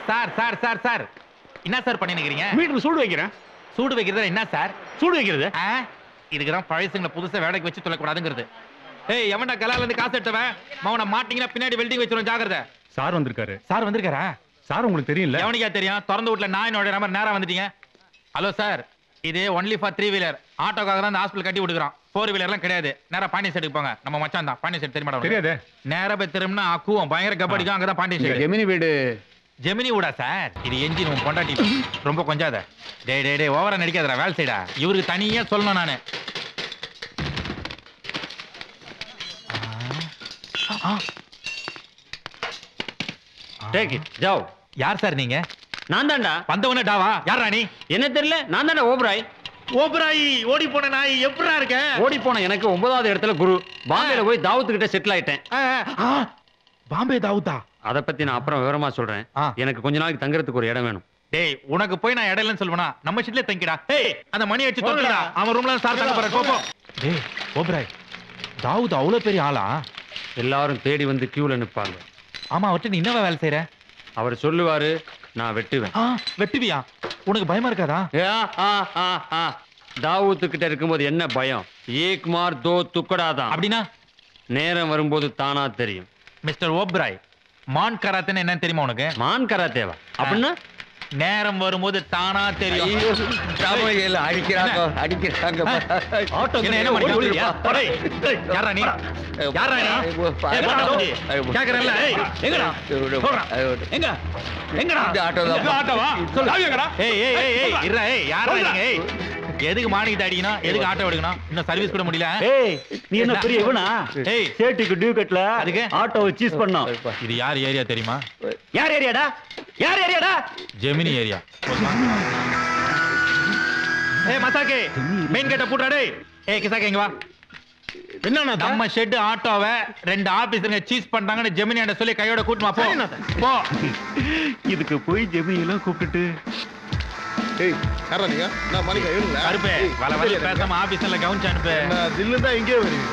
Sir sir sir sir என்ன sir பண்ணி நிக்கிறீங்க மீட்டர் சூடு வைக்கிறேன் சூடு வைக்கிறது என்ன சார் சூடு வைக்கிறது ஆ? இதுக்குதான் பழசுங்களை புதுசா வேலைக்கு வச்சு தொலைக்கூடாதுங்கிறது ஏய் எவன்டா கலால இருந்து காசு எடுத்தவன் மவனை மாட்டீங்கன்னா பின்னாடி வெல்டிங் வச்சிரும் ஜாக்கிரதை சார் வந்திருக்காரு சார் வந்திருக்காரா சார் உங்களுக்கு தெரியல எவனுக்கா தெரியும் திறந்து வீட்டுல நாய் நோட மாதிரி நேரா வந்துட்டீங்க ஹலோ சார் இது ஒன்லி ஃபார் த்ரீ வீலர் ஆட்டோக்காக தான் இந்த ஹாஸ்பிட்டல் கட்டி விட்டுக்கிறோம் ஃபோர் வீலர்லாம் கிடையாது நேரா பாண்டிய சைடுக்கு போங்க நம்ம மச்சான் தான் பாண்டிய சைடு தெரியுமா தெரியாதே நேரா போய் திரும்பினா அக்குவோம் பயங்கர கபடிக்கும் அங்கதான் பாண்டிய சைடு ஜெமினி வீடு ஜெமினி விடா சார் இது என்ஜின் உன் பொண்டாட்டி ரொம்ப கொஞ்சாத டேய் டேய் டேய் ஓவரா நடிக்காதடா வேலை சைடா இவருக்கு தனியா சொல்லணும் நானு டேக் இட் ஜாவ் யார் சார் நீங்க நான் தான்டா வந்தவன டாவா யாரா நீ என்ன தெரியல நான் தான்டா ஓபராய் ஓபராயி ஓடி போன நாய் எப்படா இருக்க ஓடி போன எனக்கு ஒன்பதாவது இடத்துல குரு பாம்பேல போய் தாவூத்து கிட்ட செட்டில் ஆயிட்டேன் ஆ, ஆ, பாம்பே தாவுதா அத பத்தி நான் அப்புறம் விவரமா சொல்றேன் ஆ. எனக்கு கொஞ்ச நாளைக்கு தங்குறதுக்கு ஒரு இடம் வேணும் டேய் உனக்கு போய் நான் இடையிலன்னு சொல்லுவேனா நம்ம ஷீட்ல தங்கிடா டேய் அந்த மணி அடிச்சு தொலைடா அவன் ரூம்ல சார் தங்க போற கோபம் டேய் ஓபராய் தாவூத் அவ்வளவு பெரிய ஆளா எல்லாரும் தேடி வந்து கியூல நிப்பாங்க ஆமா அவர்கிட்ட நீ என்னவா வேலை செய்யற அவர் சொல்லுவாரு நான் வெட்டுவேன் ஆ வெட்டுவியா உனக்கு பயமா இருக்காதா ஆ, ஆ, ஆ, ஆ. தாவூத்து கிட்ட இருக்கும்போது என்ன பயம் ஏக் மார் தோ துக்கடா தான் அப்படின்னா நேரம் வரும்போது தானா தெரியும் மிஸ்டர் ஓப்ராய் மான் கராத்தேன்னு என்னன்னு தெரியுமா உனக்கு மான் கராத்தேவா அப்படின்னா நேரம் வரும்போது தானா தெரியும் அடிக்கிறாங்க அடிக்கிறாங்க ஆட்டோ என்ன என்ன பண்ணி ஓடுறியா? போடா, ஏய். ஏய், யார்றா நீ யார்ரா நீ ஏய், போடா, தம்பி. கேக்குறேன்ல, ஏய், எங்கடா? சொல்றா. எங்க? எங்கடா? இந்த ஆட்டோ தான். எங்க ஆட்டோவா? சொல்லு. ஏய், ஏய், ஏய், ஏய், இருடா, ஏய், யார்ரா நீங்க? ஏய், எதுக்கு மானிக்கிட்டு அடிக்கணும் எதுக்கு ஆட்டோ எடுக்கணும் இன்னும் சர்வீஸ் கூட முடியல ஏய் நீ என்ன பெரிய இவனா ஏய் சேட்டுக்கு டியூ கட்டல அதுக்கு? ஆட்டோவை சீஸ் பண்ணோம் இது யார் ஏரியா தெரியுமா யார் ஏரியாடா யார் ஏரியாடா ஜெமினி ஏரியா ஏய் மசாக்கே மெயின் கேட்ட பூட்டா டேய் ஏய் கிசாக்கே இங்க வா என்னண்ணா நம்ம ஷெட் ஆட்டோவை ரெண்டு ஆபீசருங்க சீஸ் பண்றாங்கன்னு ஜெமினி சொல்லி கையோட கூட்டுமா போ போ இதுக்கு போய் ஜெமினி எல்லாம் கூப்பிட்டுட்டு ஏய் யாரா நீங்க நான் மணிக்கா எழுங்களா கருப்பே வல வல பேசாம ஆபீஸ்ல கவுன்ஸ் அனுப்பு நான் தில்லு தான் இங்கே வருவீங்க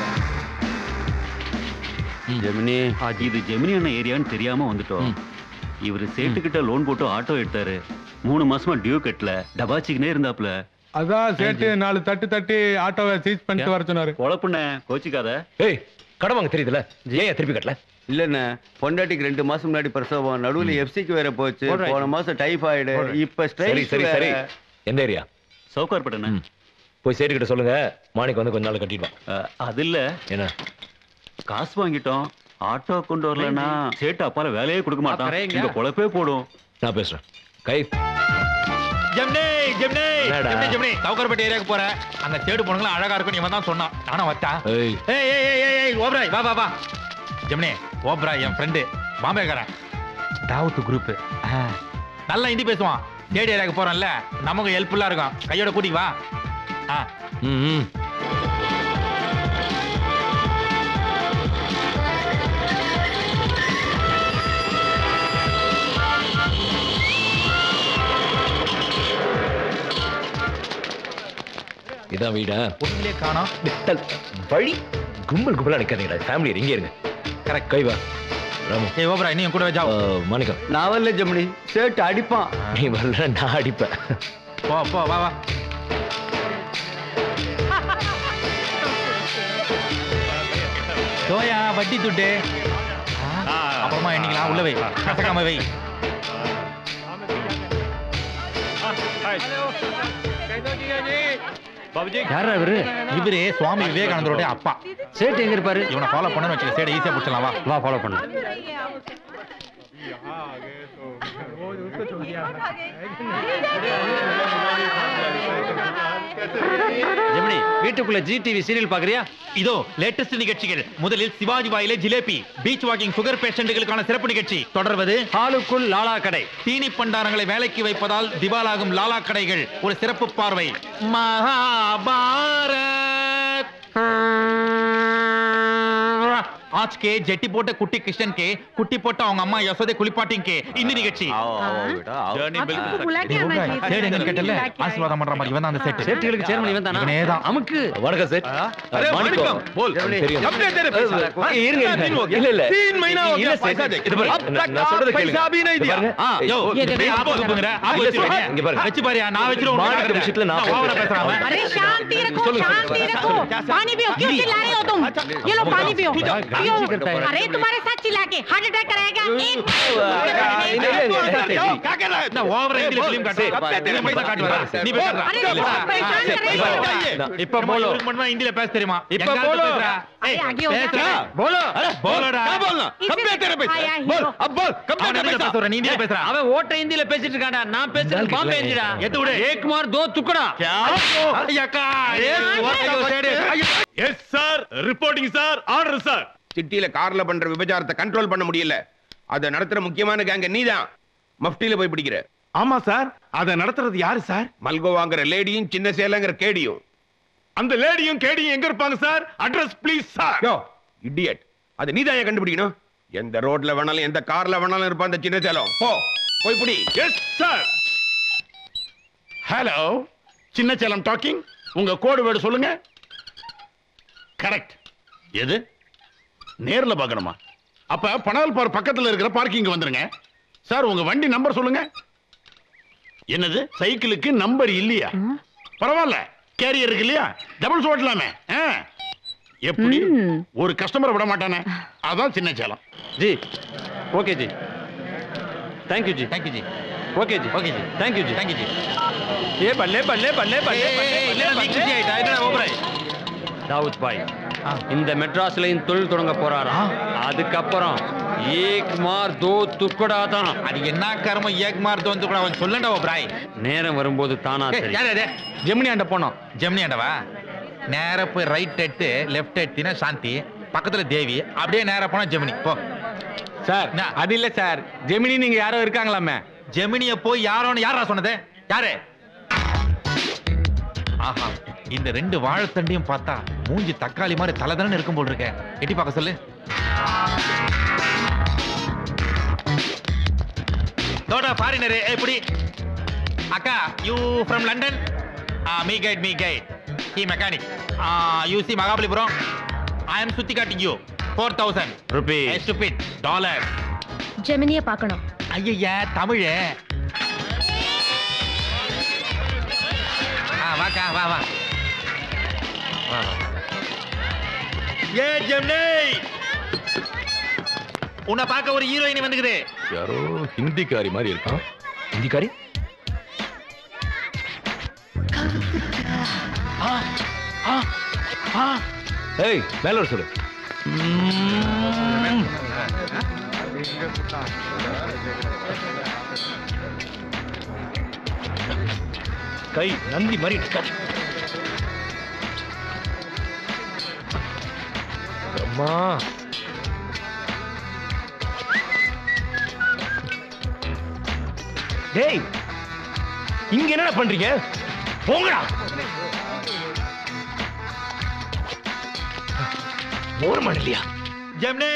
ஜெமினி அது இது ஜெமினி அண்ணன் ஏரியான்னு தெரியாம வந்துட்டோம் இவரு சேட்டுக்கிட்ட லோன் போட்டு ஆட்டோ எடுத்தாரு மூணு மாசமா டியூ கட்டல டபாச்சிக்கினே இருந்தாப்ல அதான் சேட்டு நாலு தட்டு தட்டி ஆட்டோவை சீஸ் பண்ணிட்டு வர சொன்னாரு குழப்புன கோச்சிக்காத ஏய் கடன் வாங்க தெரியுதுல ஏன் திருப்பி கட்டல இல்லண்ணே பொண்டாட்டிக்கு ரெண்டு மாசம் முன்னாடி பிரசவம் நடுவுல எஃப்சிக்கு வேற போச்சு Alright. போன மாசம் டைஃபாய்டு இப்ப சரி ஸ்ட்ரைக் சரி சரி எந்த ஏரியா சவுக்கார்பட்டன போய் சேட்டு கிட்ட சொல்லுங்க மாணிக்கு வந்து கொஞ்ச நாள் கட்டிடுவான் அது இல்ல என்ன காசு வாங்கிட்டோம் ஆட்டோ கொண்டு வரலன்னா சேட்டு அப்பால வேலையே கொடுக்க மாட்டான் அப்புறம் இங்க பொழப்பே போடும் நான் பேசுறேன் கை ஜெமினி ஜெமினி என்னடா? ஜெமினி ஜெமினி சவுக்கர்பேட்டை ஏரியாக்கு போற அங்க தேடு போனங்களா அழகா இருக்கும் இவன் தான் சொன்னான் நானும் வச்சான் ஏய் ஏய் ஏய் ஏய் ஏய் ஏய் ஓப்ராய் வா வா வா ஜெமினி ஓப்ராய் என் ஃப்ரெண்டு பாம்பேக்காரன் தாவூத் குரூப் நல்லா ஹிந்தி பேசுவான் தேடி ஏரியாக்கு போறோம்ல நமக்கு ஹெல்ப்ஃபுல்லா இருக்கும் கையோட கூட்டி வா ஆ ம் ம். இதான் வீடா ஒண்ணுலயே காணோம் விட்டல் வழி கும்பல் கும்பலா நிக்காதீங்கடா ஃபேமிலி இங்கே இருங்க கரெக்ட் கை வா ராமு ஏய் ஓப்ராய் நீ என் கூட ஜா அஹ், மாணிக்கம் நான் வரல ஜெமினி சேட்டு அடிப்பான் நீ வரல நான் அடிப்பேன் போ போ வா வா தோயா வட்டி துட்டு அப்புறமா எண்ணிக்கலாம் உள்ள வை கசக்காம வை யாரா இவரு இவரு சுவாமி விவேகானந்தரோட அப்பா சேட்டு எங்க இருப்பாரு இவனை ஃபாலோ பண்ணனு வச்சுக்க சேட ஈஸியா பிடிச்சலாம் வா வா ஃபாலோ பண்ணு ஜெமினி வீட்டுக்குள்ள ஜி டிவி சீரியல் பாக்குறியா இதோ லேட்டஸ்ட் நிகழ்ச்சிகள் முதலில் சிவாஜி வாயிலே ஜிலேபி பீச் வாக்கிங் சுகர் பேஷண்ட்டுகளுக்கான சிறப்பு நிகழ்ச்சி தொடர்வது ஹாலுக்குள் லாலா கடை தீனி பண்டாரங்களை வேலைக்கு வைப்பதால் திவாலாகும் லாலா கடைகள் ஒரு சிறப்பு பார்வை மகாபாரத் आज के ஜெட்டி போட்ட குட்டி கிருஷ்ணன் கே குட்டி போட்ட அவங்க அம்மா யசோதை குளிப்பாட்டிங் கே இந்த நிகழ்ச்சி आओ आओ बेटा आओ आपको बुला के आना चाहिए था। தேடி எங்க கேட்டல ஆசீர்வாதம் பண்ற மாதிரி இவன் தான் அந்த செட் சேட்டுகளுக்கு சேர்மன் இவன் தானா இவனே தான் அமுக்கு வணக்கம் சார் अरे மாணிக்கம். वणकम बोल தெரியும். अपने तेरे पैसा रखो ஏய், இருங்க, இருங்க. तीन हो गया இல்ல, இல்ல. तीन महीना हो இல்ல गया சார். पैसा दे இது பாரு, अब நான் तक நான் சொல்றதை आप கேளுங்க. पैसा भी नहीं இது दिया பாருங்க. ஆ, ஏய், யோ, ये இப்படி देखो, ஆபத்து போங்குற, ஆபத்து இல்ல, வச்சுருவேன். இங்க பாருங்க. வச்சு பாரியா, நான் வச்சிருவேன், உனக்கு மாநில காட்டுறேன். விஷயத்துல நான் நான் ஓவரா பேசுறேன். பேசுறான் அவன். अरे शांति रखो शांति रखो पानी पियो क्यों चिल्ला रहे हो तुम ये लो पानी पियो पियो अरे तुम्हारे साथ चिल्ला के हार्ट अटैक कराएगा एक இல்ல, இல்ல, இல்ல. क्या कर रहा है நான் ஓவரா இந்தியில film காட்டுறேன். कब कहते நீ हैं மட்டும் தான் காட்டுவ. நீ பேசுறா. अरे लोगों को परेशान कर रहे हो चाहिए இப்ப ஏம்மா, போலோ இவருக்கு மட்டும் தான் இந்தியில பேச தெரியுமா இப்ப எங்க ஆளுக்கு போலோ. பேசுறா? अरे ஏய், आगे हो जा பேசுறா. போலோ அட, போலோடா. क्या बोलना कब इसे गया तेरे पैसे आया बोल हीरो। अब बोल कब அவன் गया तेरे இந்தியில पैसा பேசுறா, நீ இந்தியில பேசுறா. அவன் ஓட்ட இந்தியில பேசிட்டு இருக்காடா நான் பேசுறது பாம்பே இந்திடா எத்து விடு. ஏக்மார் தோ துக்கடா ஐயாக்கா, ஏய், ஒருத்தங்க ஒரு side. ஐயோ. Yes sir reporting sir order sir சிட்டியில கார்ல பண்ற விபச்சாரத்தை கண்ட்ரோல் பண்ண முடியல அதை நடத்துற முக்கியமான கேங்க நீதான் மஃப்டியில போய் பிடிக்கிற ஆமா சார் அதை நடத்துறது யாரு சார் மல்கோ வாங்குற லேடியும் சின்ன சேலங்கிற கேடியும் அந்த லேடியும் கேடியும் எங்க இருப்பாங்க sir address please sir yo idiot அது நீதான் ஏன் கண்டுபிடிக்கணும் எந்த ரோட்ல வேணாலும் எந்த கார்ல வேணாலும் இருப்பான் அந்த சின்ன சேலம் போ போய் பிடி எஸ் சார் ஹலோ சின்ன சேலம் டாக்கிங் உங்க கோடு வேர்டு சொல்லுங்க கரெக்ட் எது நேர்ல பார்க்கணுமா அப்ப பனகல் பார் பக்கத்துல இருக்கிற பார்க்கிங் வந்துருங்க சார் உங்க வண்டி நம்பர் சொல்லுங்க என்னது சைக்கிளுக்கு நம்பர் இல்லையா பரவாயில்ல கேரியர் இருக்கு இல்லையா டபுள்ஸ் ஓட்டலாமே ஆ. எப்படி ஒரு கஸ்டமரை விட மாட்டானே அதான் சின்ன Salem ji okay ji thank you ji Thank you, ji. Okay ji Okay, ji. Thank you ji Thank you, ji. ஏ பல்லே பல்லே பல்லே பல்லே ஏய், ஏய், ஏய், இல்லைன்னா நீ பல்லே குஷி ஆயிட்டா, என்னடா ஓவராய்? தாவூத் பாய் ஆ. இந்த மெட்ராஸ்லயும் தொழில் தொடங்க போறாராம் அதுக்கப்புறம் ஏக் மார் தோ துக்கடா தான் அது என்ன கர்மம் ஏக்மார் தோந்து கூட அவன் சொல்லண்டா ஓப்ராய் நேரம் வரும்போது தானா ஏய், தெரியும் யார் அது ஜெமினி ஆண்ட போனோம் ஜெமினி ஆண்டவா நேரா போய் ரைட் எட்டு லெஃப்ட் எட்டினா சாந்தி பக்கத்துல தேவி அப்படியே நேரா போனா ஜெமினி போ சார் என்ன? அது இல்ல சார் ஜெமினி நீங்க யாரோ இருக்காங்களாமே ஜெமினிய போய் யாரோன்னு யாரா சொன்னது யாரு ஆஹா இந்த ரெண்டு வாழைத்தண்டையும் பார்த்தா மூஞ்சி தக்காளி மாதிரி தலைதானே இருக்கும் போல் இருக்க எட்டி பார்க்க சொல்லு தோடா ஃபாரினரு எப்படி அக்கா you from London me guide me guide he mechanic you see Mahabalipuram I am சுத்தி காட்டிங் you four thousand rupee stupid dollar ஜெமினிய பார்க்கணும் ஐயா தமிழ் ஆ வாக்கா வா வா வா வா ஏ ஜெமினி உன்னை பார்க்க ஒரு ஹீரோயின் வந்துக்குது யாரோ ஹிந்திக்காரி மாதிரி இருக்கான் ஹிந்திக்காரி ஏய் மேல வர சொல்லு கை நந்தி மாதிரி இருக்காது அம்மா டேய் இங்க என்னடா பண்றீங்க போங்கடா ஓரமான இல்லையா ஜெமினி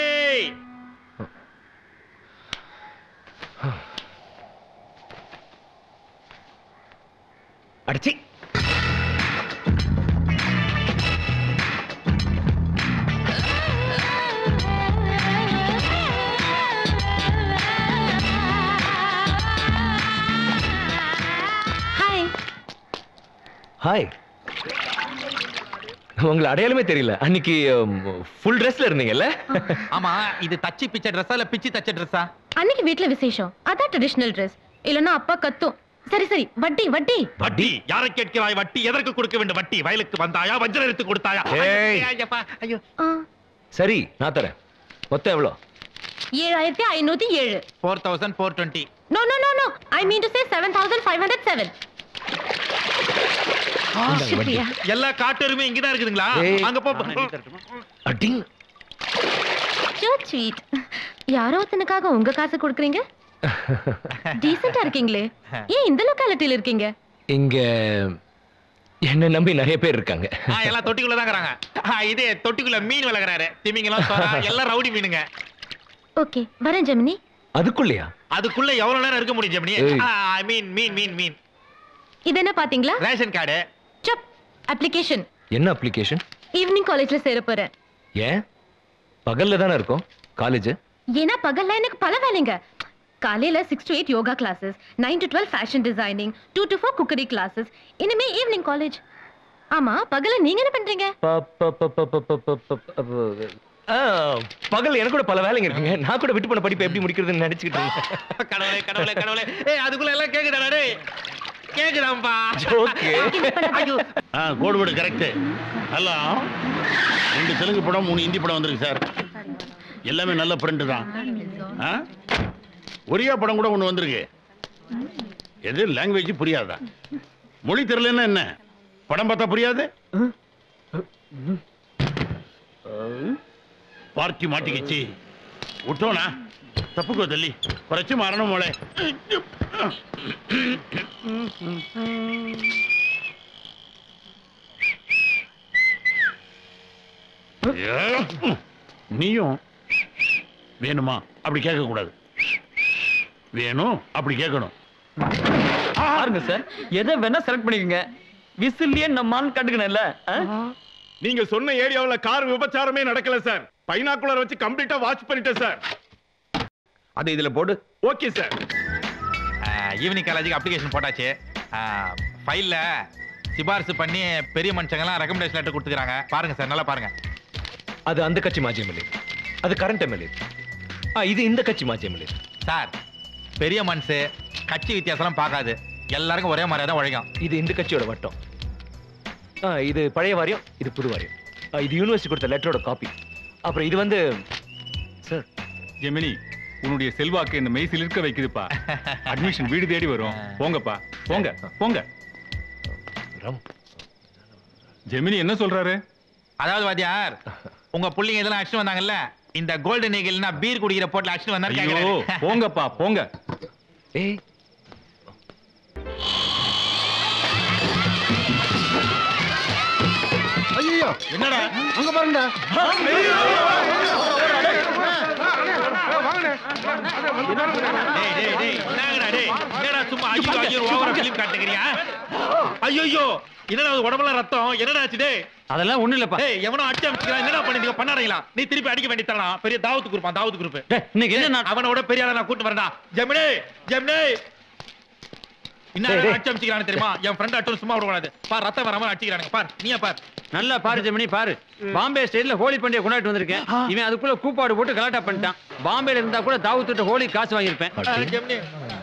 அடிச்சி ஹாய் ஹாய் உங்களை அடையாளமே தெரியல அன்னைக்கு ஃபுல் ட்ரெஸ்ல இருந்தீங்கல்ல ஆமா இது தச்சி பிச்சை ட்ரெஸ்ஸா இல்ல பிச்சி தச்ச ட்ரெஸ்ஸா அன்னைக்கு வீட்ல விசேஷம் அதான் ட்ரெடிஷனல் ட்ரெஸ் இல்லனா அப்பா கத்தும் சரி சரி வட்டி வட்டி வட்டி யாரை கேட்கிறாய் வட்டி எதற்கு கொடுக்க வேண்டும் வட்டி வயலுக்கு வந்தாயா வஞ்சரம் எடுத்து கொடுத்தாயா ஏய். ஐயப்பா, ஐயோ ஆ, சரி நான் தரேன் மொத்தம் எவ்வளோ ஏழாயிரத்தி ஐநூத்தி ஏழு four thousand four twenty no no no no I mean to say seven thousand five hundred seven Supriya எல்லா காட்டெருமே இங்கதான் இருக்குதுங்களா ஏய். அங்க போ அடிங் சோ ஸ்வீட் யாரோ ஒருத்தனுக்காக உங்க காசு கொடுக்குறீங்க டீசெண்டா இருக்கீங்களே ஏன் இந்த லொக்காலிட்டியில இருக்கீங்க இங்க என்ன நம்பி நிறைய பேர் இருக்காங்க ஆ, எல்லாம் தொட்டிக்குள்ள தான் இருக்கிறாங்க ஆ, இது தொட்டிக்குள்ள மீன் வளர்க்குறாரு திமிங்கலம் சுறா, எல்லாம் ரவுடி மீனுங்க ஓகே வரேன் ஜெமினி அதுக்குள்ளயா அதுக்குள்ள எவ்வளவு நேரம் இருக்க முடியும் ஜெமினி ஏய். ஐ மீன் மீன் மீன் மீன் இது என்ன பாத்தீங்களா ரேஷன் கார்டு சப் அப்ளிகேஷன் என்ன அப்ளிகேஷன் ஈவினிங் காலேஜ்ல சேர போறேன் ஏன் பகல்ல தானே இருக்கும் காலேஜ் ஏன்னா பகல்ல எனக்கு பல வேலைங்க காலையில six to eight yoga classes nine to twelve fashion designing two to four cookery classes இனிமே ஈவினிங் காலேஜ் ஆமா பகல்ல நீங்க என்ன பண்றீங்க பகல் எனக்கு கூட பல வேலைங்க இருக்குங்க நான் கூட விட்டு போன படிப்பை எப்படி முடிக்கிறதுன்னு நினைச்சுக்கிட்டு இருந்தேன் கடவுளே கடவுளே கடவுளே ஏய் அதுக்குள்ள எல்லாம் கேக்குதாடா டேய் கேக்குதாம்பா ஓகே ஐயோ ஆ கோடுவேடு கரெக்ட் ஹலோ ரெண்டு தெலுங்கு படம் மூணு ஹிந்தி படம் வந்திருக்கு சார் எல்லாமே நல்ல பிரிண்ட் தான் ஆ ஒரியா படம் கூட ஒன்று வந்திருக்கு எது லாங்குவேஜ் புரியாதா மொழி தெரியலன்னா என்ன படம் பார்த்தா புரியாது பார்ட்டி மாட்டிக்கிச்சு விட்டோனா தப்புக்கோ தள்ளி குறைச்சு மாறணும் மோளே நீயும் வேணுமா அப்படி கேட்க கூடாது வேணும் அப்படி கேட்கணும் பாருங்க சார் எதை வேணா செலக்ட் பண்ணிக்கோங்க விசில்லையே நம்மான்னு கண்டுக்கணும்ல நீங்க சொன்ன ஏரியாவுல கார் விபச்சாரமே நடக்கல சார் பைனாக்குலர் வச்சு கம்ப்ளீட்டா வாட்ச் பண்ணிட்டேன் சார் அது இதுல போடு ஓகே சார் ஈவினிங் காலேஜுக்கு அப்ளிகேஷன் போட்டாச்சு ஃபைல்ல சிபாரிசு பண்ணி பெரிய மனுஷங்கெல்லாம் ரெக்கமெண்டேஷன் லெட்டர் கொடுத்துக்கிறாங்க பாருங்க சார் நல்லா பாருங்க அது அந்த கட்சி மாஜி எம்எல்ஏ அது கரண்ட் எம்எல்ஏ இது இந்த கட்சி மாஜி எம்எல்ஏ சார் பெரிய மனுஷு கட்சி வித்தியாசம்லாம் பார்க்காது எல்லாருக்கும் ஒரே மாதிரியா தான் உழைக்கும் இது இந்த கட்சியோட வட்டம் ஆ, இது பழைய வாரியம் இது புது வாரியம் ஆ, இது யூனிவர்சிட்டி கொடுத்த லெட்டரோட காப்பி அப்புறம் இது வந்து சார் ஜெமினி உன்னுடைய செல்வாக்கு என்ன மெய்சில் இருக்க வைக்குதுப்பா அட்மிஷன் வீடு தேடி வரும் போங்கப்பா போங்க போங்க ரம் ஜெமினி என்ன சொல்றாரு அதாவது வாத்தியார் உங்க புள்ளைங்க இதெல்லாம் அடிச்சுட்டு வந்தாங்கல்ல இந்த கோல்டன் ஈகிள்னா பீர் குடிக்கிற போட்ல அடிச்சுட்டு வந்தாரு ஐயோ கேக்குறாரு. போங்கப்பா போங்க ஏய் ஐயோ என்னடா அங்க பாருங்கடா டேய், டேய், டேய், என்னங்கடா டேய்? என்னடா சும்மா ஐயோ, ஐயோ, ஓவரா film காட்டுக்கிறியா? ஐயையோ, என்னடா இது உடம்பெல்லாம் ரத்தம் என்னடா ஆச்சு டேய் அதெல்லாம் ஒண்ணும் இல்லப்பா டேய் எவனோ அடிச்சு அமைச்சுக்கிறான் என்னடா பண்ணிட்டு பண்ணாதீங்களா நீ திருப்பி அடிக்க வேண்டியதானா பெரிய தாவத்து குரூப் தாவத்து குரூப் டேய், இன்னைக்கு என்ன நாள்? அவனோட பெரிய ஆளா நான் கூட்டு வரேன்டா ஜெமினி ஜெமினி என்ன டேய், டேய். அடிச்சு அமைச்சுக்கிறானு தெரியுமா என் ஃப்ரெண்ட் அட்டும் சும்மா விடக்கூடாது பார் ரத்தம் வராம அடிச்சுக்கிறானுங்க பார் நீயே பார் நல்லா பாரு ஜெமினி பாரு பாம்பே ஸ்டைல்ல ஹோலி பண்டிகை கொண்டாட்டு வந்திருக்கேன் இவன் அதுக்குள்ள கூப்பாடு போட்டு கலாட்டா பண்ணிட்டான் பாம்பேல இருந்தா கூட தாவத்துட்டு ஹோலி காசு வாங்கியிருப்பேன் ஆ, ஜெமினி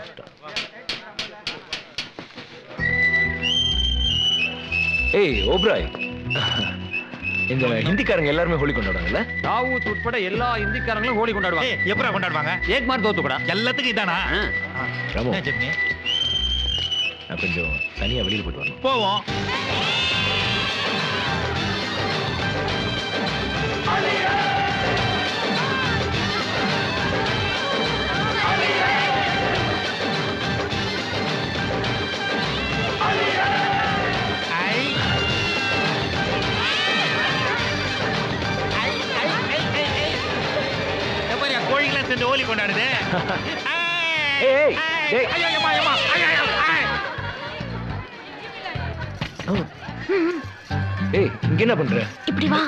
ஏய் ஓப்ராய் இந்த ஹிந்திக்காரங்க எல்லாருமே ஹோலி கொண்டாடுவாங்கல்ல தாவூத் உட்பட எல்லா இந்திக்காரங்களும் ஹோலி கொண்டாடுவாங்க ஏய் எப்படா கொண்டாடுவாங்க ஏக் மார் தோத்து கூட எல்லாத்துக்கும் இதானா ராமு என்ன ஜெமினி நான் கொஞ்சம் தனியா வெளியில போயிட்டு வரணும் போவோம் ஐ. ஐ, ஐ, ஐ, ஐ, ஐ. எப்படியா, கோழிங்கெல்லாம் சேர்ந்து ஹோலி கொண்டாடுது ஏய், ஏய், டேய். ஐயோ, ஐயம்மா, ஐயம்மா, ஐயோ, ஐயோ, ஐ. ஏய் இங்க என்ன பண்ற இப்படி வா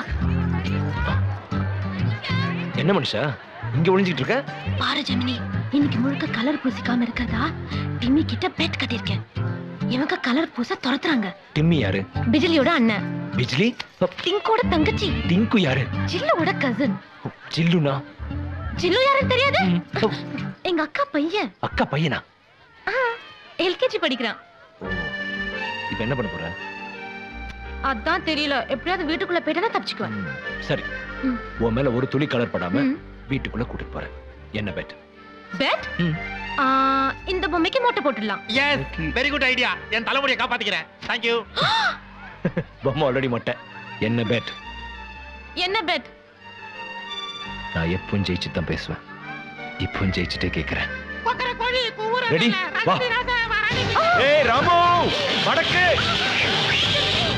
என்ன மனுஷா இங்க ஒளிஞ்சிட்டு இருக்க பாரு ஜெமினி இன்னைக்கு முழுக்க கலர் பூசிக்காம இருக்கிறதா டிம்மி கிட்ட பெட் கட்டியிருக்கேன் இவங்க கலர் பூச துரத்துறாங்க டிம்மி யாரு பிஜிலியோட அண்ணன் பிஜ்லி அப், டிங்கோட தங்கச்சி டிங்கு யாரு ஜில்லுவோட கசின் ஜில்லுனா ஜில்லு யாருன்னு தெரியாது எங்க அக்கா பையன் அக்கா பையனா எல்கேஜி படிக்கிறான் இப்ப என்ன பண்ண போற அதான் தெரியல எப்படியாவது வீட்டுக்குள்ள போயிட்டா தப்பிச்சுக்குவேன் ம், சரி ம். உன் மேல ஒரு துளி கலர் படாம ம். வீட்டுக்குள்ள கூட்டிட்டு போறேன் என்ன பெட் பெட் ம். இந்த பொம்மைக்கு மொட்டை போட்டுடலாம் எஸ் வெரி குட் ஐடியா என் தலைமுடியை காப்பாத்திக்கிறேன் தேங்க்யூ பொம்மை ஆல்ரெடி மொட்டை என்ன பெட் என்ன பெட் நான் எப்பவும் ஜெயிச்சு தான் பேசுவேன் இப்பவும் ஜெயிச்சுட்டே கேக்குறேன் கோழி கூவுற ரெடி வா ஏய் ராமு வடக்கு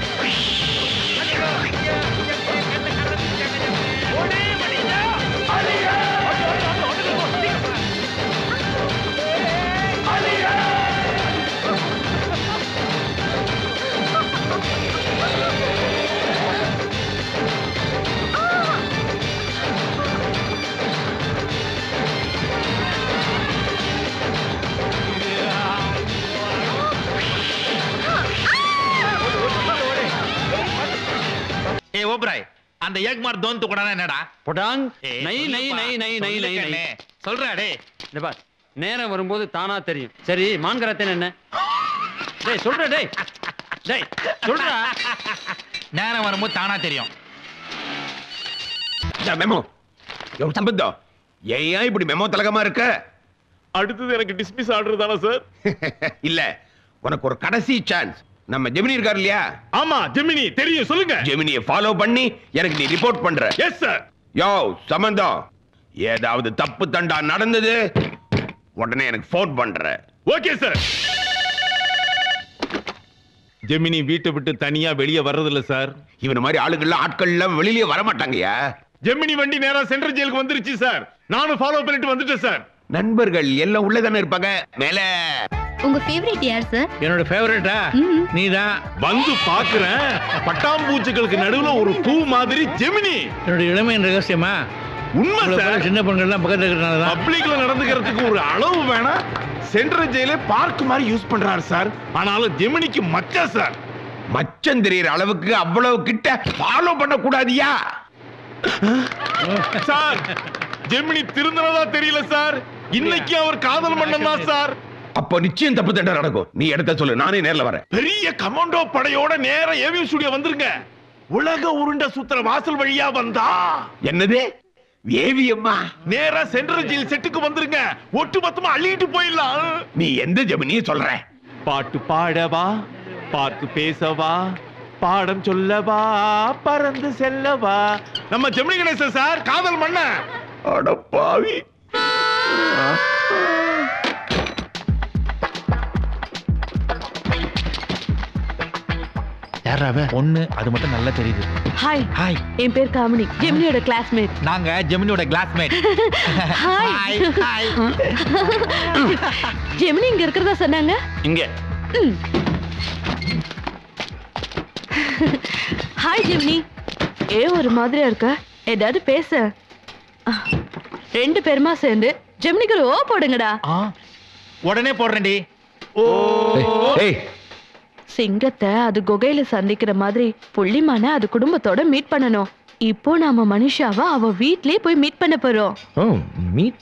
அந்த ஏக்மார் தோந்து கூட என்னடா பொடாங் ஏய், நை நை சொல்லுப்பா. நை நை நை நை சொல்லு நை கண்ணே. சொல்றா டேய் இந்த பார் நேரம் வரும்போது தானா தெரியும் சரி மான்கரத்தன் என்ன டேய் சொல்ற டேய் டேய் சொல்றா நேரம் வரும்போது தானா தெரியும் மெமோ எவ்வளவு சம்பந்தம் ஏன் இப்படி மெமோ தலகமா இருக்க அடுத்தது எனக்கு டிஸ்மிஸ் ஆர்டர் தானே சார் இல்ல உனக்கு ஒரு கடைசி சான்ஸ் நம்ம ஜெமினி இருக்காரு இல்லையா ஆமா ஜெமினி தெரியும் சொல்லுங்க ஜெமினியை ஃபாலோ பண்ணி எனக்கு நீ ரிப்போர்ட் பண்ற எஸ் சார் யோ சம்பந்தம் ஏதாவது தப்பு தண்டா நடந்தது உடனே எனக்கு ஃபோன் பண்ற ஓகே சார் ஜெமினி வீட்டை விட்டு தனியா வெளியே வர்றதில்ல சார் இவன மாதிரி ஆளுகள்லாம் ஆட்கள் எல்லாம் வெளியிலே வர மாட்டாங்கயா ஜெமினி வண்டி நேரா சென்ட்ரல் ஜெயிலுக்கு வந்துருச்சு சார் நானும் ஃபாலோ பண்ணிட்டு வந்துட்டேன் சார் நண்பர்கள் எல்லாம் உள்ளதானே இருப்பாங்க மேல உங்க ஃபேவரட் யார் சார் என்னோட ஃபேவரட்டா நீதான் வந்து பாக்குறேன் பட்டாம்பூச்சிகளுக்கு நடுவுல ஒரு பூ மாதிரி ஜெமினி என்னோட இளமையின் ரகசியமா உண்மை இவ்வளவு சார் பேர் சின்ன பெண்கள்லாம் பக்கத்துல இருக்கிறனால தான் பப்ளிக்ல நடந்துக்கிறதுக்கு ஒரு அளவு வேணா சென்ட்ரல் ஜெயிலே பார்க் மாதிரி யூஸ் பண்றாரு சார் ஆனாலும் ஜெமினிக்கு மச்ச சார் மச்சம் தெரியற அளவுக்கு அவ்வளவு கிட்ட ஃபாலோ பண்ண கூடாதியா சார் ஜெமினி திருந்தனதா தெரியல சார் இன்னைக்கு அவர் காதல் மன்னன் தான் சார் அப்ப நிச்சயம் தப்பு தண்டை நடக்கும் நீ இடத்த சொல்லு நானே நேர்ல வரேன் பெரிய கமாண்டோ படையோட நேர ஏவிஎம் ஸ்டுடியோ வந்துருங்க உலக உருண்ட சுத்துற வாசல் வழியா வந்தா என்னது ஏவிஎம்மா நேரா சென்ட்ரல் ஜெயில் செட்டுக்கு வந்துருங்க ஒட்டு மொத்தமா அள்ளிட்டு போயிடலாம் நீ எந்த ஜெமினிய சொல்ற பாட்டு பாடவா பார்த்து பேசவா பாடம் சொல்லவா பறந்து செல்லவா நம்ம ஜெமினி கணேசன் சார் காதல் மன்ன அட பாவி ஒண்ணு அது மட்டும் நல்லா தெரியுது ஹாய் ஹாய் என் பேர் காமினி ஜெமினியோட கிளாஸ்மேட் நாங்க ஜெமினியோட கிளாஸ்மேட் ஹாய் ஜெமினி இங்க இருக்கிறதா சொன்னாங்க இங்க ஹாய் ஜெமினி ஏ ஒரு மாதிரியா இருக்க ஏதாவது பேச அஹ், ரெண்டு பேருமா சேர்ந்து ஜெமினிக்கு ஒரு ஓ போடுங்கடா உடனே போடுறேன்டி ஏய் சிங்கத்தை அது குகையில சந்திக்கிற மாதிரி புள்ளிமான அது குடும்பத்தோட மீட் பண்ணணும் இப்போ நாம மனுஷாவ அவ வீட்லயே போய் மீட் பண்ண போறோம் ஓ மீட்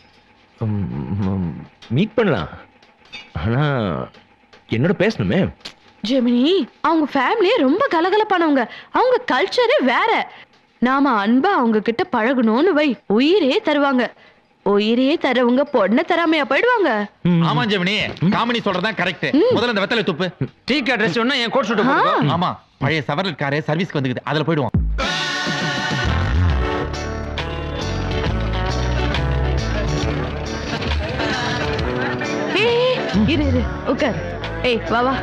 மீட் பண்ணலாம் ஆனா என்னோட பேசணுமே ஜெமினி அவங்க ஃபேமிலியே ரொம்ப கலகலப்பானவங்க அவங்க கல்ச்சரே வேற நாம அன்பா அவங்க கிட்ட பழகணும்னு வை உயிரே தருவாங்க உயிரே தரவங்க பொண்ணை தராமையா போயிடுவாங்க ஆமா ஜெமினி காமினி சொல்றதுதான் கரெக்ட் முதல்ல இந்த வெத்தலை துப்பு டீ ட்ரெஸ் ஒண்ணா என் கோட் ஷூட் ஆ. ஆமா பழைய சவரல் காரே சர்வீஸ்க்கு வந்துக்குது அதுல போயிடுவோம் ஏய், இரு இரு உட்கார் ஏய் வா வா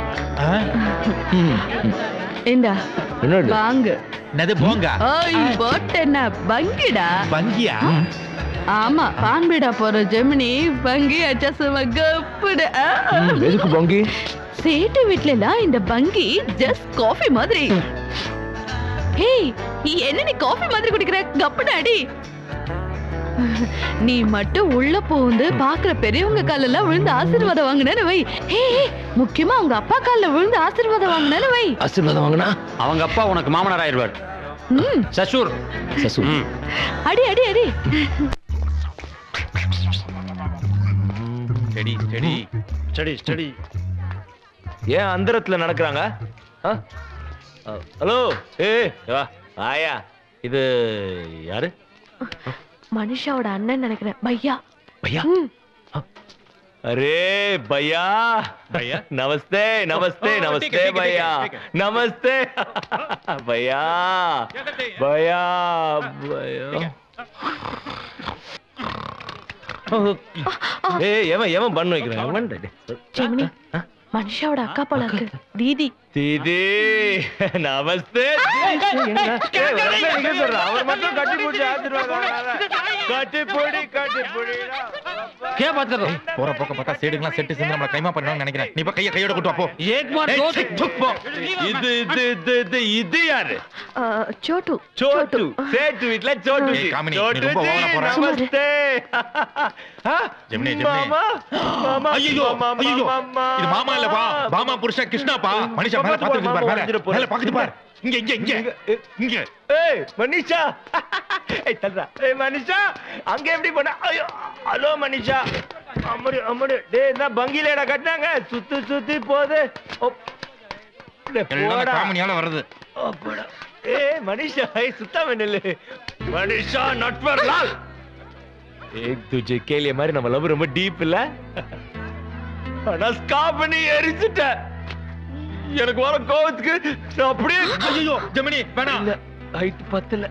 இந்தா என்னது வாங்கு என்னது போங்க ஓய் போட்டேன்னா பங்கிடா வங்கியா ஆமா பான்பீடா போற ஜெமினி பங்கி அச்சா சும்மா கப்புடு ஆ. ம், எதுக்கு பங்கி சேட்டு வீட்ல எல்லாம் இந்த பங்கி ஜஸ்ட் காஃபி மாதிரி ஹேய் நீ என்ன நீ காஃபி மாதிரி குடிக்கிற கப்புடு அடி நீ மட்டும் உள்ள புகுந்து பாக்குற பெரியவங்க கால்ல எல்லாம் விழுந்து ஆசீர்வாதம் வாங்கினேன்னு வை ஹே முக்கியமா அவங்க அப்பா கால்ல விழுந்து ஆசீர்வாதம் வாங்கினேன்னு வை ஆசீர்வாதம் வாங்கினா அவங்க அப்பா உனக்கு மாமனார் ஆயிடுவார் ம் சசூர் சசு ம். அடி அடி அடி செடி செடி ஸ்டடி ஸ்டடி ஏன் அந்தரத்துல நடக்கிறாங்க ஆ? ஆ, ஹலோ ஏ வா ஆயா இது யாரு மனுஷாவோட அண்ணன் நினைக்கிறேன் பையா பையா ம். अरे भैया भैया नमस्ते नमस्ते Oh, नमस्ते ठीक है, ठीक है, भैया ठीक है, नमस्ते भैया भैया भैया ஏய் எவன் எவன் பண்ணு வைக்கிறான் எவன் ஜெமினி மனுஷாவோட அக்கா போல இருக்கு தீதி தீதி நமஸ்தே அவர் மட்டும் கட்டி பிடிச்சி ஆசீர்வாதம் கட்டி பொடி கட்டி பொடி கே பாத்துறோம் போற போக்க பார்த்தா சேடுங்களாம் செட்டு சேர்ந்து நம்மள கைமா பண்ணணும்னு நினைக்கிறேன் நீ இப்ப கைய கையோட கூட்டு வா, போ ஏக் மார் ஏய், தோ சீ, துக் போ. இது இது இது இது இது யாரு ஆ, சோட்டு சோட்டு சேட்டு வீட்ல சோட்டு ஏய், காமினி, நீ சோட்டு ரொம்ப ஓவரா போற. நமஸ்தே ஆ, ஜெமினி, ஜெமினி. மாமா மாமா ஐயோ மாமா, ஐயோ மாமா. இது மாமா இல்லப்பா மாமா புருஷா கிருஷ்ணாப்பா மனுஷா மேல பாத்துட்டு பாரு மேல வந்துட்டு போறேன். மேல பாக்குது பாரு இங்க இங்க இங்க இங்க ஏய் மனிஷா ஏய் தல்றா ஏய் மனிஷா அங்க எப்படி போன ஐயோ ஹலோ மனிஷா அம்மடி அம்மடி டேய் என்ன பங்கிலேடா கட்டினாங்க சுத்தி சுத்தி போகுது ஓ, டேய், எல்லாம் போடா. காமெடியால வருது ஓ, போடா. ஏய் மனிஷா ஏய் சுத்தாம நில்லு மனிஷா நட்வர் லால் ஏக் துஜே கேலிய மாதிரி நம்ம லவ் ரொம்ப டீப் இல்ல ஆனா ஸ்காப் பண்ணி எரிச்சிட்ட எனக்கு வர கோவத்துக்கு நான் அப்படியே ஐயோ ஜெமினி வேணாம் இல்ல ஹைட் பத்தல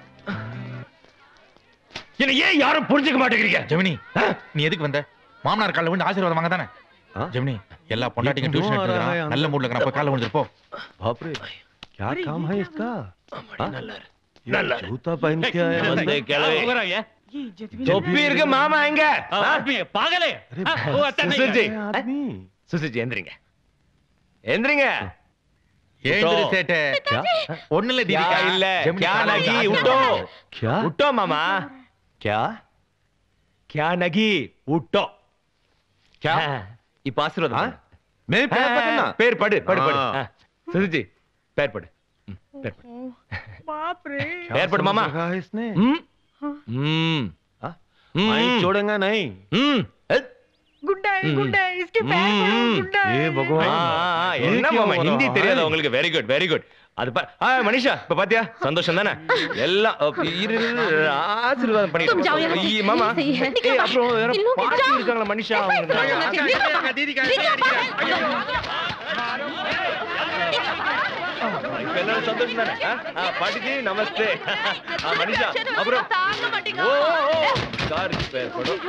என்ன ஏன் யாரும் புரிஞ்சுக்க மாட்டேங்கிறீங்க ஜெமினி நீ எதுக்கு வந்த மாமனார் கால்ல விழுந்து ஆசீர்வாதம் வாங்க தானே ஆ? ஜெமினி எல்லா பொண்டாட்டிங்க டியூஷன் எடுத்துக்கிறான் நல்ல மூட்ல இருக்கிற கால்ல விழுந்துரு போ बाप रे क्या काम है इसका நல்லா जूता पहन के आया வந்து கிளவி தொப்பி இருக்கு மாமா எங்க பாகலே சுசுஜி आदमी சுசுஜி எந்திரிங்க எந்திரிங்க ஏந்திரு சேட்டு क्या ஒண்ணு இல்ல क्या தீபிகா இல்ல ஜெமினி क्या கால்ல நகி விழுந்து உட்டோ क्या உட்டோ மாமா क्या क्या நகி உட்டோ क्या இப்ப ஆசீர்வாதம் हाँ? பண்ணு. मैं पैर ஆ, पकड़ना பேர் படு படு படு ஆ. ஆ, சுசுஜி பேர் படு ம், பேர் படு பேர் படு மாமா रखा है इसने ம் ம் हाँ? ம். मैं छोड़ूंगा नहीं ம் குட் டே குட் டே इसके पैर पड़ो गुड ये भगवान என்ன ये क्या மாமா हो ஹிந்தி रहा தெரியாது है? உங்களுக்கு வெரி குட் வெரி குட் அது பா ஆ மனிஷா இப்ப பாத்தியா சந்தோஷம் தானே எல்லாம் அ, இரு இரு, இரு, ஆசீர்வாதம் तुम जाओ यहाँ பண்ணிட்டு से। ஐய, மாமா यही सही है। निकलो ஏய், बाहर। அப்புறம் வேற इन लोगों के பாட்டி जाओ। இருக்காங்களா மனிஷா அவங்க இப்ப எல்லாரும் சந்தோஷம் தானே ஆ? ஆ, பாட்டிஜி நமஸ்தே ஆ, மனிஷா அப்புறம் தாங்க மாட்டீங்க ஓ ஓ, ஓ சாரி பேர் படும்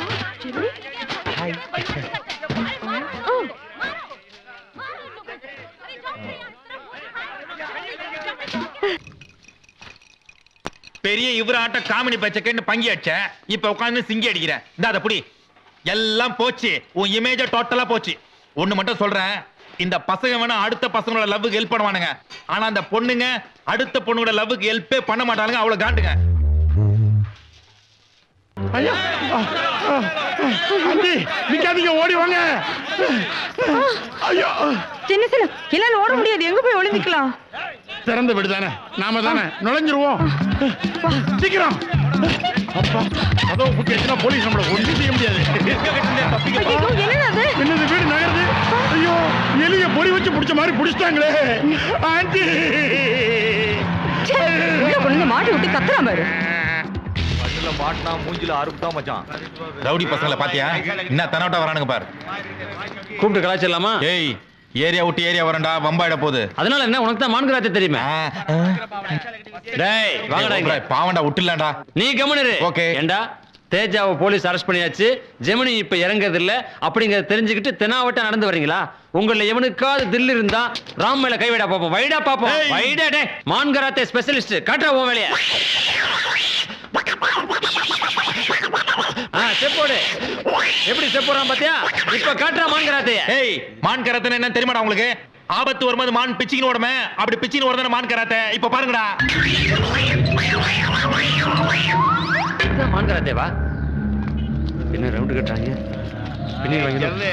பெரிய இவர் ஆட்ட காமெடி பச்சைக்கன்னு பங்கி அடிச்ச இப்ப உட்கார்ந்து சிங்கி அடிக்கிற இந்த அத புடி எல்லாம் போச்சு உன் இமேஜ டோட்டலா போச்சு ஒண்ணு மட்டும் சொல்றேன் இந்த பசங்க வேணா அடுத்த பசங்களோட லவ்வுக்கு ஹெல்ப் பண்ணுவானுங்க ஆனா அந்த பொண்ணுங்க அடுத்த பொண்ணுங்களோட லவ்வுக்கு ஹெல்ப்பே பண்ண மாட்டானுங்க அவ்வளவு காண்டுங்க ஐயா ஆண்டி நிக்காதீங்க ஓடி வாங்க ஐயோ சின்ன சின்ன என்னால ஓட முடியாது எங்க போய் ஒளிஞ்சுக்கலாம் திறந்த வீடு தானே நாம தானே நுழைஞ்சிருவோம் சீக்கிரம் அப்பா கதவு பூட்டியாச்சுன்னா போலீஸ் நம்மள ஒன்றும் செய்ய முடியாது ஐயோ என்னது அது என்னது வீடு நகருது ஐயோ எலிய பொறி வச்சு புடிச்ச மாதிரி புடிச்சிட்டாங்களே ஆண்டி உள்ள பொண்ணுங்க மாட்டி விட்டு கத்துறான் பாரு கண்ணுல மாட்டினா மூஞ்சில அறுப்புதான் மச்சான் ரவுடி பசங்களை பாத்தியா என்ன தனாட்டா வரானுங்க பாரு கூப்பிட்டு கலாச்சிடலாமா ஏய் ஏரியா விட்டு ஏரியா வரண்டா வம்பாயிட போகுது அதனால என்ன உனக்கு தான் மான்கராத்தே தெரியுமே ஆ, ஆ. டேய் வாங்கடா இங்க ஏய், பாவண்டா விட்டுலாம்டா நீ கவனிரு Okay. ஏண்டா தேஜாவை போலீஸ் அரெஸ்ட் பண்ணியாச்சு ஜெமினி இப்ப இறங்குறது இல்ல அப்படிங்கறத தெரிஞ்சுக்கிட்டு தெனாவட்டா நடந்து வரீங்களா உங்கள எவனுக்காவது தில் இருந்தா ராம் மேல கைவிடா பாப்போம் வைடா பாப்போம் ஏய். வைடா டே மான்கராத்தே ஸ்பெஷலிஸ்ட் காட்டுற உன் வேலைய ஆ செப்போடு எப்படி செப்போறான் பாத்தியா இப்ப காட்டுறா மான்கராத்தைய ஏய் மான் கராத்தே என்ன தெரியுமாடா உங்களுக்கு ஆபத்து வரும்போது மான் பிச்சின்னு ஓடுமே அப்படி பிச்சின்னு ஓடுதானே மான் கராத்தே இப்ப பாருங்கடா மான்கராத்தேவா என்ன ரவுண்டு கட்டுறாங்க பின்னி வாங்கிடும்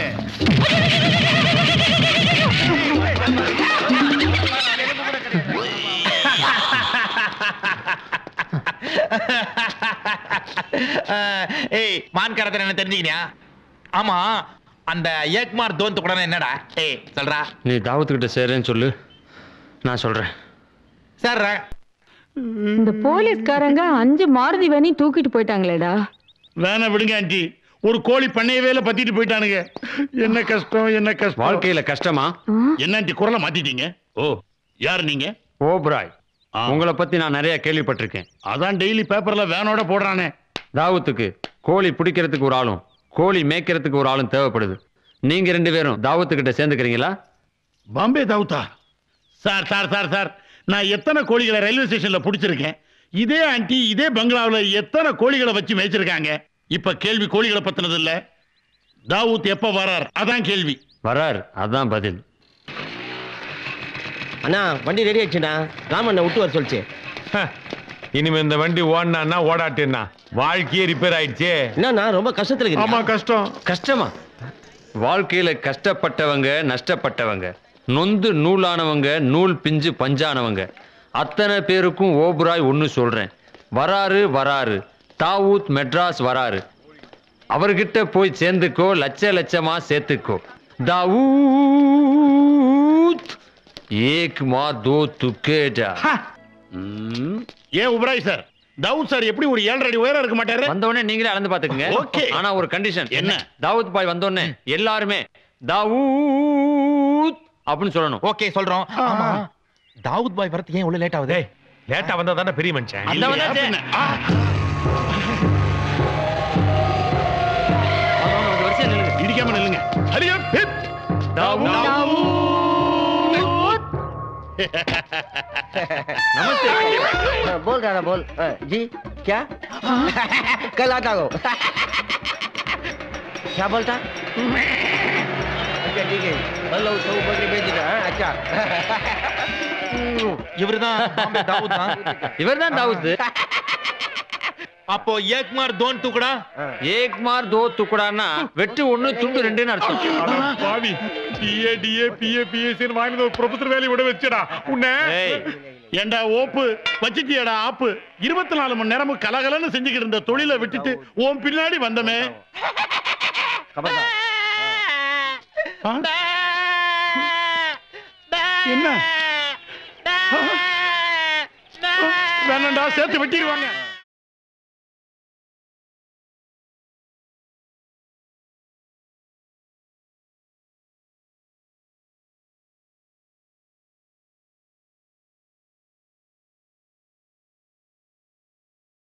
அஹ், ஏய் மான் கராத்தே என்ன தெரிஞ்சுக்கினியா ஆமா அந்த ஏக்மார் தோந்து கூட என்னடா ஏய் சொல்றா நீ தாவத்துக்கிட்ட சேரேன்னு சொல்லு நான் சொல்றேன் சார் இந்த போலீஸ்காரங்க அஞ்சு மாருதி வேணி தூக்கிட்டு போயிட்டாங்களேடா வேணா விடுங்க ஆண்டி ஒரு கோழி பண்ணையவேல பத்திட்டு போயிட்டானுங்க என்ன கஷ்டம் என்ன கஷ்டம் வாழ்க்கையில கஷ்டமா என்ன ஆண்டி குரலை மாத்திட்டீங்க ஓ யார் நீங்க ஓப்ராய் ஆ. உங்களை பத்தி நான் நிறைய கேள்விப்பட்டிருக்கேன் அதான் டெய்லி பேப்பர்ல வேனோட போடுறானே தாவத்துக்கு கோழி பிடிக்கிறதுக்கு ஒரு ஆளும் கோழி மேய்க்கிறதுக்கு ஒரு ஆளும் தேவைப்படுது நீங்க ரெண்டு பேரும் தாவத்துக்கிட்ட சேர்ந்துக்கிறீங்களா பாம்பே தாவுத்தா சார் சார் சார் சார் நான் எத்தனை கோழிகளை ரயில்வே ஸ்டேஷன்ல பிடிச்சிருக்கேன் இதே ஆண்டி இதே பங்களாவில் எத்தனை கோழிகளை வச்சு மேய்ச்சிருக்காங்க இப்ப கேள்வி கோழிகளை பத்தினது இல்ல தாவூத் எப்ப வரார் அதான் கேள்வி வரார் அதான் பதில் அண்ணா வண்டி ரெடி ஆயிடுச்சுண்ணா ராமண்ணா விட்டு வர சொல்லிச்சு இனிமே இந்த வண்டி ஓடினா ஓடாட்டுன்னா வாழ்க்கையே ரிப்பேர் ஆயிடுச்சே என்னண்ணா ரொம்ப கஷ்டத்துல ஆமா இருக்கீங்க கஷ்டம் கஷ்டமா வாழ்க்கையில கஷ்டப்பட்டவங்க நஷ்டப்பட்டவங்க நொந்து நூலானவங்க நூல் பிஞ்சு பஞ்சானவங்க அத்தனை பேருக்கும் ஓபுராய் ஒன்று சொல்றேன் வராரு வராரு தாவூத் மெட்ராஸ் வராரு அவர்கிட்ட போய் சேர்ந்துக்கோ லட்ச லட்சமா சேர்த்துக்கோ தாவூத் ஏக் மா தோ துக்கேடா ஏன் உபராய் சார் தாவூத் சார் எப்படி ஒரு ஏழரை அடி உயரம் இருக்க மாட்டாரு வந்தோடனே நீங்களே அளந்து பாத்துக்கங்க Okay. ஆனா ஒரு கண்டிஷன் என்ன? தாவூத் பாய் வந்தோடனே எல்லாருமே தாவூத் அப்படின்னு சொல்லணும் ஓகே சொல்றோம் ஆமா தாவூத் பாய் வரது ஏன் இவ்வளவு லேட் ஆகுது லேட்டா வந்தா தானே பெரிய மனுஷன் அந்த வந்தாச்சே. பின்ன. ஆ, வாங்க, வாங்க, ஒரு வரிசையா நில்லுங்க. இடிக்காம நில்லுங்க ஹரியா பிப். நமஸ்தே बोल रहा बोल अ, जी क्या कल आता हो क्या बोलता अच्छा ठीक है हेलो सब बकरी बेच रहा है अच्छा இவர்தான் பாம்பே தாவூத் தான் இவர்தான் தாவூத் அப்போ ஏக்மார் தோன் தூக்குடா ஏக் மார் தோ துக்குடான்னா வெட்டு ஒண்ணு துண்டு ரெண்டுன்னு அர்த்தம் பாவி டிஏ டிஏ பிஏ பிஎஸ்சின்னு வாங்கின ஒரு ப்ரொஃபசர் வேலையை விட வச்சுடா உன்னை ஏய் ஏண்டா ஓப்பு வச்சிட்டியடா ஆப்பு இருபத்தி நாலு மணி நேரமும் கலகலன்னு செஞ்சுக்கிட்டு இருந்த தொழிலை விட்டுட்டு உன் பின்னாடி வந்தமே ஆ? என்ன வேணாண்டா சேர்த்து வெட்டிடுவாங்க